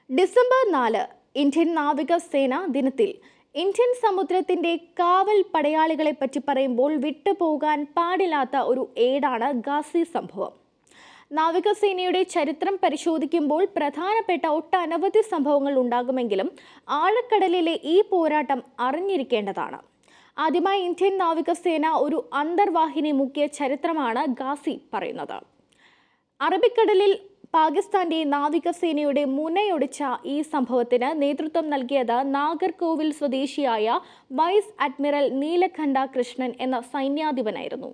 December നാല് Indian നാവികസേന ദിനത്തിൽ ഇന്ത്യൻ സമുദ്രത്തിന്റെ കാവൽ പടയാളികളെ പറ്റി പറയുമ്പോൾ വിട്ടുപോകാൻ പാടില്ലാത്ത ഒരു ഏടാണ് ഗാസി സംഭവം നാവികസേനയുടെ ചരിത്രം പരിശോധിക്കുമ്പോൾ പ്രധാനപ്പെട്ട ഒട്ടനവധി സംഭവങ്ങൾ ഉണ്ടാകുമെങ്കിലും ആഴക്കടലിലെ ഈ പോരാട്ടം അറിഞ്ഞിരിക്കേണ്ടതാണ് ആദ്യമായി ഇന്ത്യൻ നാവികസേന ഒരു അന്തർവാഹിനി മുക്കിയ ചരിത്രമാണ് ഗാസി പറയുന്നത് അറബിക്കടലിൽ പാകിസ്ഥാന്റെ നാവികസേനയുടെ മുനയൊടിച്ച ഈ സംഭവത്തിന് നേതൃത്വം നൽകിയത് നാഗർകോവിൽ സ്വദേശിയായ വൈസ് അഡ്മിറൽ നീലകണ്ഠ കൃഷ്ണൻ എന്ന സൈന്യാധിപനായിരുന്നു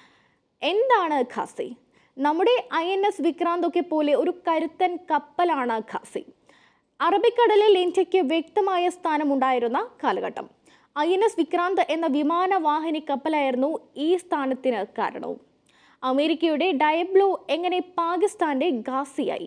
എന്താണ് ഖാസി നമ്മുടെ ഐ എൻ എസ് വിക്രാന്ത് ഒക്കെ പോലെ ഒരു കരുത്തൻ കപ്പലാണ് ഖാസി അറബിക്കടലിൽ ഇന്ത്യക്ക് വ്യക്തമായ സ്ഥാനമുണ്ടായിരുന്ന കാലഘട്ടം ഐ എൻ എസ് വിക്രാന്ത് എന്ന വിമാനവാഹിനി കപ്പലായിരുന്നു ഈ സ്ഥാനത്തിന് കാരണവും അമേരിക്കയുടെ ഡയബ്ലോ എങ്ങനെ പാകിസ്ഥാന്റെ ഗാസിയായി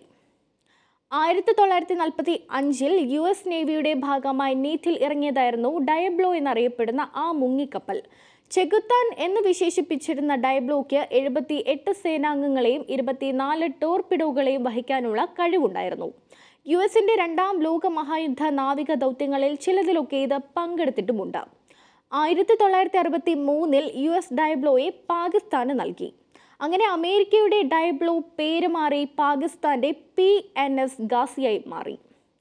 ആയിരത്തി തൊള്ളായിരത്തി നാൽപ്പത്തി അഞ്ചിൽ യു എസ് നേവിയുടെ ഭാഗമായി നീറ്റിൽ ഇറങ്ങിയതായിരുന്നു ഡയബ്ലോ എന്നറിയപ്പെടുന്ന ആ മുങ്ങിക്കപ്പൽ ചെകുത്താൻ എന്ന് വിശേഷിപ്പിച്ചിരുന്ന ഡയബ്ലോയ്ക്ക് എഴുപത്തി എട്ട് സേനാംഗങ്ങളെയും ഇരുപത്തിനാല് ടോർപിഡോകളെയും വഹിക്കാനുള്ള കഴിവുണ്ടായിരുന്നു യു എസിന്റെ രണ്ടാം ലോക മഹായുദ്ധ നാവിക ദൗത്യങ്ങളിൽ ചിലതിലൊക്കെ ഇത് പങ്കെടുത്തിട്ടുമുണ്ട് ആയിരത്തി തൊള്ളായിരത്തി അറുപത്തി മൂന്നിൽ യു എസ് ഡയബ്ലോയെ പാകിസ്ഥാന് നൽകി അങ്ങനെ അമേരിക്കയുടെ ഡയബ്ലോ പേര് മാറി പാകിസ്ഥാന്റെ പി എൻ എസ് ഗാസിയായി മാറി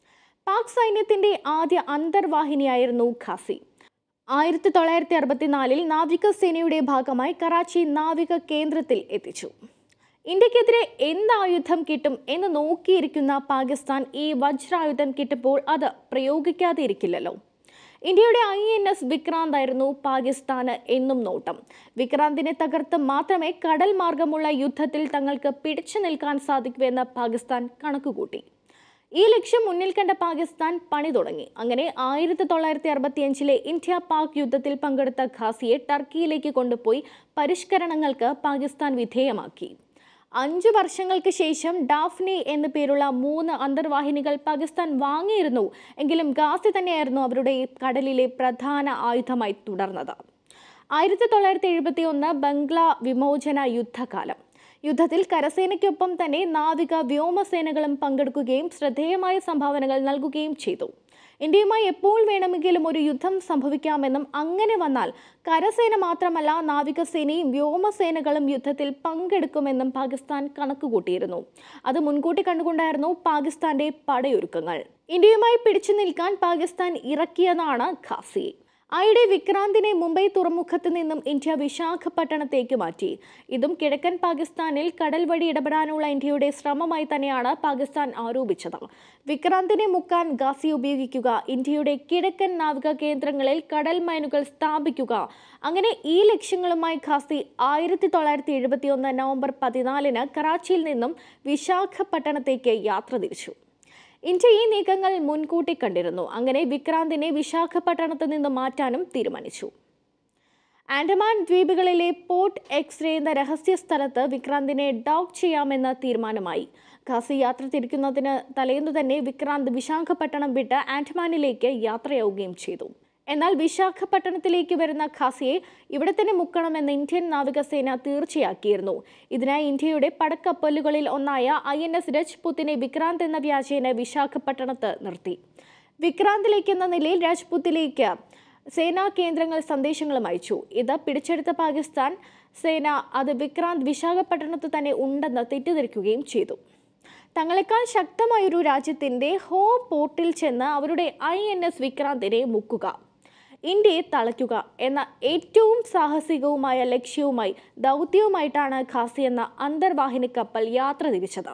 പാക് സൈന്യത്തിന്റെ ആദ്യ അന്തർവാഹിനിയായിരുന്നു ഖാസി ആയിരത്തി തൊള്ളായിരത്തി അറുപത്തിനാലിൽ നാവികസേനയുടെ ഭാഗമായി കറാച്ചി നാവിക കേന്ദ്രത്തിൽ എത്തിച്ചു ഇന്ത്യക്കെതിരെ എന്ത് ആയുധം കിട്ടും എന്ന് നോക്കിയിരിക്കുന്ന പാകിസ്ഥാൻ ഈ വജ്രായുധം കിട്ടുമ്പോൾ അത് പ്രയോഗിക്കാതെ ഇരിക്കില്ലല്ലോ ഇന്ത്യയുടെ ഐ എൻ എസ് വിക്രാന്ത് ആയിരുന്നു പാകിസ്ഥാന് എന്നും നോട്ടം വിക്രാന്തിനെ തകർത്ത് മാത്രമേ കടൽ മാർഗമുള്ള യുദ്ധത്തിൽ തങ്ങൾക്ക് പിടിച്ചു നിൽക്കാൻ സാധിക്കൂ എന്ന് പാകിസ്ഥാൻ കണക്കുകൂട്ടി ഈ ലക്ഷ്യം മുന്നിൽ കണ്ട പാകിസ്ഥാൻ പണി തുടങ്ങി അങ്ങനെ ആയിരത്തി തൊള്ളായിരത്തി അറുപത്തിയഞ്ചിലെ ഇന്ത്യ പാക് യുദ്ധത്തിൽ പങ്കെടുത്ത ഖാസിയെ ടർക്കിയിലേക്ക് കൊണ്ടുപോയി പരിഷ്കരണങ്ങൾക്ക് പാകിസ്ഥാൻ വിധേയമാക്കി അഞ്ചു വർഷങ്ങൾക്ക് ശേഷം ഡാഫ്നി എന്നു പേരുള്ള മൂന്ന് അന്തർവാഹിനികൾ പാകിസ്ഥാൻ വാങ്ങിയിരുന്നു എങ്കിലും ഗാസി തന്നെയായിരുന്നു അവരുടെ കടലിലെ പ്രധാന ആയുധമായി തുടർന്നത് ആയിരത്തി തൊള്ളായിരത്തി എഴുപത്തി ഒന്ന് ബംഗ്ല വിമോചന യുദ്ധകാലം യുദ്ധത്തിൽ കരസേനയ്ക്കൊപ്പം തന്നെ നാവിക വ്യോമസേനകളും പങ്കെടുക്കുകയും ശ്രദ്ധേയമായ സംഭാവനകൾ നൽകുകയും ചെയ്തു ഇന്ത്യയുമായി എപ്പോൾ വേണമെങ്കിലും ഒരു യുദ്ധം സംഭവിക്കാമെന്നും അങ്ങനെ വന്നാൽ കരസേന മാത്രമല്ല നാവികസേനയും വ്യോമസേനകളും യുദ്ധത്തിൽ പങ്കെടുക്കുമെന്നും പാകിസ്ഥാൻ കണക്കുകൂട്ടിയിരുന്നു അത് മുൻകൂട്ടി കണ്ടുകൊണ്ടായിരുന്നു പാകിസ്ഥാന്റെ പടയൊരുക്കങ്ങൾ ഇന്ത്യയുമായി പിടിച്ചു നിൽക്കാൻ പാകിസ്ഥാൻ ഇറക്കിയതാണ് ഖാസി ആയിടെ വിക്രാന്തിനെ മുംബൈ തുറമുഖത്ത് നിന്നും ഇന്ത്യ വിശാഖപട്ടണത്തേക്ക് മാറ്റി ഇതും കിഴക്കൻ പാകിസ്ഥാനിൽ കടൽ വഴി ഇടപെടാനുള്ള ഇന്ത്യയുടെ ശ്രമമായി തന്നെയാണ് പാകിസ്ഥാൻ ആരോപിച്ചത് വിക്രാന്തിനെ മുക്കാൻ ഗാസി ഉപയോഗിക്കുക ഇന്ത്യയുടെ കിഴക്കൻ നാവിക കേന്ദ്രങ്ങളിൽ കടൽ മൈനുകൾ സ്ഥാപിക്കുക അങ്ങനെ ഈ ലക്ഷ്യങ്ങളുമായി ഖാസി ആയിരത്തി തൊള്ളായിരത്തി എഴുപത്തി ഒന്ന് നവംബർ പതിനാലിന് കറാച്ചിയിൽ നിന്നും വിശാഖപട്ടണത്തേക്ക് യാത്ര തിരിച്ചു ഇന്ത്യ ഈ നീക്കങ്ങൾ മുൻകൂട്ടി കണ്ടിരുന്നു അങ്ങനെ വിക്രാന്തിനെ വിശാഖപട്ടണത്ത് നിന്ന് മാറ്റാനും തീരുമാനിച്ചു ആൻഡമാൻ ദ്വീപുകളിലെ പോർട്ട് എക്സ്റേ എന്ന രഹസ്യ സ്ഥലത്ത് വിക്രാന്തിനെ ഡോക്ക് ചെയ്യാമെന്ന തീരുമാനമായി ഖാസി യാത്ര തിരിക്കുന്നതിന് തലേന്നു തന്നെ വിക്രാന്ത് വിശാഖപട്ടണം വിട്ട് ആൻഡമാനിലേക്ക് യാത്രയാവുകയും ചെയ്തു എന്നാൽ വിശാഖപട്ടണത്തിലേക്ക് വരുന്ന ഖാസിയെ ഇവിടെ തന്നെ മുക്കണമെന്ന് ഇന്ത്യൻ നാവികസേന തീർച്ചയാക്കിയിരുന്നു ഇതിനായി ഇന്ത്യയുടെ പടക്കപ്പലുകളിൽ ഒന്നായ ഐ എൻ എസ് രജ്പുത്തിനെ വിക്രാന്ത് എന്ന വ്യാജേന വിശാഖപട്ടണത്ത് നിർത്തി വിക്രാന്തിലേക്ക് എന്ന നിലയിൽ രാജ്പുത്തിലേക്ക് സേനാ കേന്ദ്രങ്ങൾ സന്ദേശങ്ങളും അയച്ചു ഇത് പിടിച്ചെടുത്ത പാകിസ്ഥാൻ സേന അത് വിക്രാന്ത് വിശാഖപട്ടണത്ത് തന്നെ ഉണ്ടെന്ന് തെറ്റിദ്ധരിക്കുകയും ചെയ്തു തങ്ങളെക്കാൾ ശക്തമായൊരു രാജ്യത്തിന്റെ ഹോം പോർട്ടിൽ ചെന്ന് അവരുടെ ഐ എൻ എസ് വിക്രാന്തിനെ മുക്കുക ഇന്ത്യയെ തളയ്ക്കുക എന്ന ഏറ്റവും സാഹസികവുമായ ലക്ഷ്യവുമായി ദൗത്യവുമായിട്ടാണ് ഖാസി എന്ന അന്തർവാഹിനി കപ്പൽ യാത്ര തിരിച്ചത്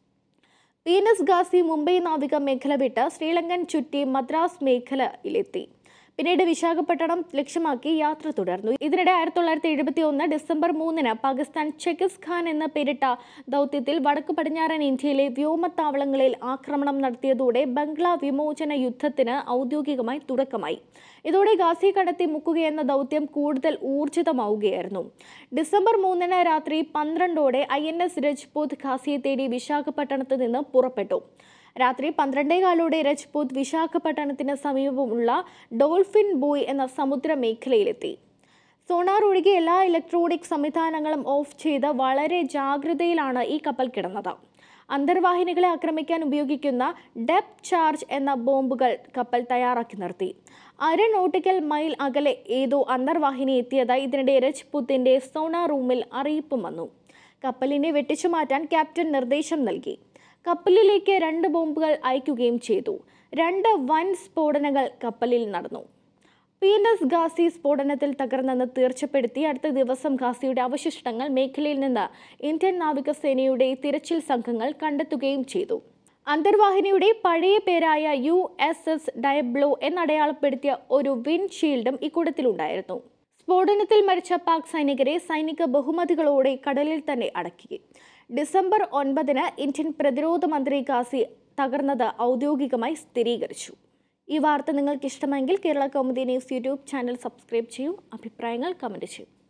P N S Ghazi Mumbai നാവിക മേഖല വിട്ട് ശ്രീലങ്കൻ ചുറ്റി മദ്രാസ് മേഖലയിലെത്തി പിന്നീട് വിശാഖപട്ടണം ലക്ഷ്യമാക്കി യാത്ര തുടർന്നു ഇതിനിടെ ആയിരത്തി തൊള്ളായിരത്തി എഴുപത്തി ഒന്ന് ഡിസംബർ മൂന്നിന് പാകിസ്ഥാൻ ചെക്കിസ് ഖാൻ എന്ന് പേരിട്ട ദൗത്യത്തിൽ വടക്കു പടിഞ്ഞാറൻ ഇന്ത്യയിലെ വ്യോമത്താവളങ്ങളിൽ ആക്രമണം നടത്തിയതോടെ ബംഗ്ല വിമോചന യുദ്ധത്തിന് ഔദ്യോഗികമായി തുടക്കമായി ഇതോടെ ഗാസി കടത്തി മുക്കുകയെന്ന ദൗത്യം കൂടുതൽ ഊർജിതമാവുകയായിരുന്നു ഡിസംബർ മൂന്നിന് രാത്രി പന്ത്രണ്ടോടെ ഐ എൻ എസ് രജ്പൂത് ഖാസിയെ തേടി വിശാഖപട്ടണത്ത് നിന്ന് പുറപ്പെട്ടു രാത്രി പന്ത്രണ്ടേ കാലോടെ രജ്പൂത് വിശാഖപട്ടണത്തിന് സമീപമുള്ള ഡോൾഫിൻ ബോയ് എന്ന സമുദ്ര മേഖലയിലെത്തി സോണാർ ഒഴികെ എല്ലാ ഇലക്ട്രോണിക് സംവിധാനങ്ങളും ഓഫ് ചെയ്ത് വളരെ ജാഗ്രതയിലാണ് ഈ കപ്പൽ കിടന്നത് അന്തർവാഹിനികളെ ആക്രമിക്കാൻ ഉപയോഗിക്കുന്ന ഡെപ് ചാർജ് എന്ന ബോംബുകൾ കപ്പൽ തയ്യാറാക്കി നിർത്തി അര നോട്ടിക്കൽ മൈൽ അകലെ ഏതോ അന്തർവാഹിനി എത്തിയതായി ഇതിനിടെ രജ്പുത്തിന്റെ സോണ റൂമിൽ അറിയിപ്പും വന്നു കപ്പലിനെ വെട്ടിച്ചു മാറ്റാൻ ക്യാപ്റ്റൻ നിർദ്ദേശം നൽകി കപ്പലിലേക്ക് രണ്ട് ബോംബുകൾ അയക്കുകയും ചെയ്തു രണ്ട് വൻ സ്ഫോടനങ്ങൾ കപ്പലിൽ നടന്നു പി എൻ എസ് ഗാസി സ്ഫോടനത്തിൽ തകർന്നെന്ന് തീർച്ചപ്പെടുത്തി അടുത്ത ദിവസം ഗാസിയുടെ അവശിഷ്ടങ്ങൾ മേഖലയിൽ നിന്ന് ഇന്ത്യൻ നാവികസേനയുടെ തിരച്ചിൽ സംഘങ്ങൾ കണ്ടെത്തുകയും ചെയ്തു അന്തർവാഹിനിയുടെ പഴയ പേരായ യു എസ് എസ് ഡയബ്ലോ എന്നടയാളപ്പെടുത്തിയ ഒരു വിൻഷീൽഡും ഇക്കൂട്ടത്തിലുണ്ടായിരുന്നു സ്ഫോടനത്തിൽ മരിച്ച പാക് സൈനികരെ സൈനിക ബഹുമതികളോടെ കടലിൽ തന്നെ അടക്കി ഡിസംബർ ഒൻപതിന് ഇന്ത്യൻ പ്രതിരോധ മന്ത്രി ഗാസി തകർന്നത് ഔദ്യോഗികമായി സ്ഥിരീകരിച്ചു ഈ വാർത്ത നിങ്ങൾക്ക് ഇഷ്ടമെങ്കിൽ Kerala Kaumudi news YouTube channel subscribe ചെയ്യൂ അഭിപ്രായങ്ങൾ കമൻറ്റ് ചെയ്യൂ